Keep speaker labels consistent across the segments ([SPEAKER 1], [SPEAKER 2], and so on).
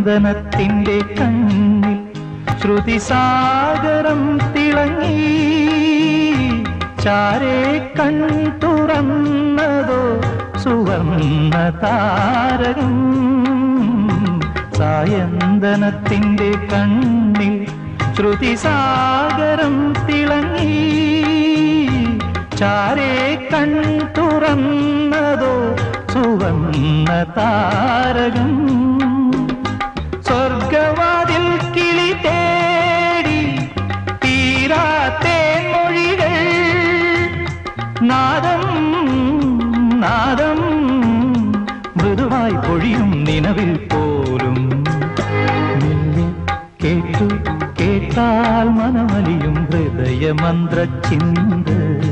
[SPEAKER 1] സായന്തനത്തിൻ്റെ കണ്ണിൽ ശ്രുതിസാഗരം തിളങ്ങി ചാരേ കൺ തുറന്നതോ സുവർണ താരകം സായന്തനത്തിൻ്റെ കണ്ണിൽ ശ്രുതിസാഗരം തിളങ്ങി ചാരേ കൺ തുറന്നതോ സുവർണ താരകം സ്വർഗവാതിൽ കിളി തേടി തീരാത്തേ മൊഴികൾ നാദം നാദം മൃദുവായി പൊഴിയും നിലവിൽ പോലും മെല്ലെ കേട്ടു കേട്ടാൽ മനമലിയും ഹൃദയമന്ത്ര ചിന്ത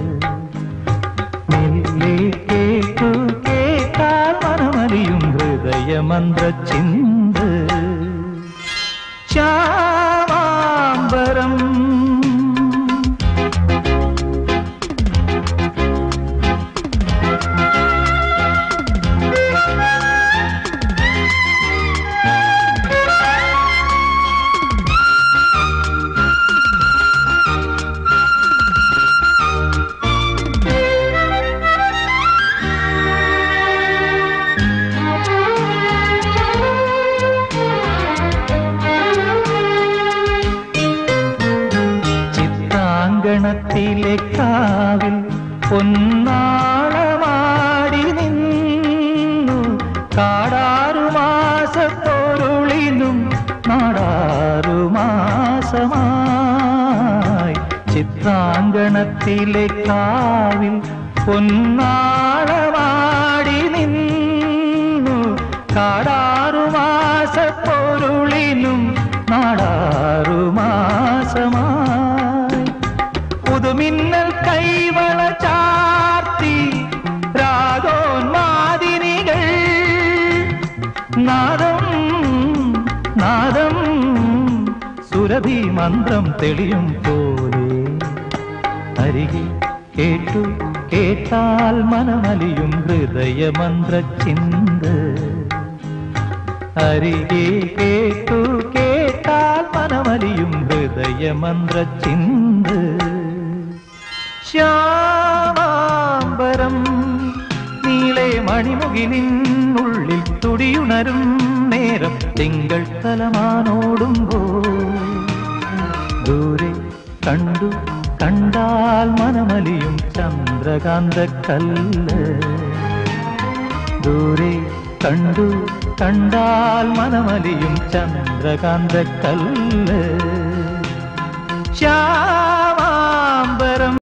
[SPEAKER 1] മെല്ലെ കേട്ടു കേട്ടാൽ മനമലിയും ഹൃദയമന്ത്ര ചിന്ത ശ്യാമാംബരം ചിത്രാങ്കണത്തിലെ കാവിൽ പൊന്നാളമാടി നിന്നു കാടാറു മാസത്തോരുളിനും നാടാറു മാസമായി ചിത്രാങ്കണത്തിലെ കാവിൽ പൊന്നാളമാടി നിന്നു കാടാറു മാസപ്പൊരുളിനും നാടാറു മാസമായി പുതുമിന്നൽ കൈവള ചാർത്തി രാഗോന്മാദിനികൾ നാദം നാദം സുരഭി മന്ത്രം തെളിയും പോലെ അരികെ കേട്ടു കേട്ടാൽ മനമലിയും ഹൃദയമന്ത്ര ചിന്ത അരികെ കേട്ടു കേട്ടാൽ മനമലിയും ഹൃദയമന്ത്ര ചിന്ത ശ്യാമാംബരം നീളെ മണിമുകിലിനുള്ളിൽ തുടിയുണരും നേരം തിങ്കൾ തലമാനോടുമ്പോൾ ദൂരെ കണ്ടു കണ്ടാൽ മനമലിയും ചന്ദ്രകാന്ത കല്ല് ദൂരെ കണ്ടു കണ്ടാൽ മനമലിയും ചന്ദ്രകാന്ത കല്ല് ശ്യാ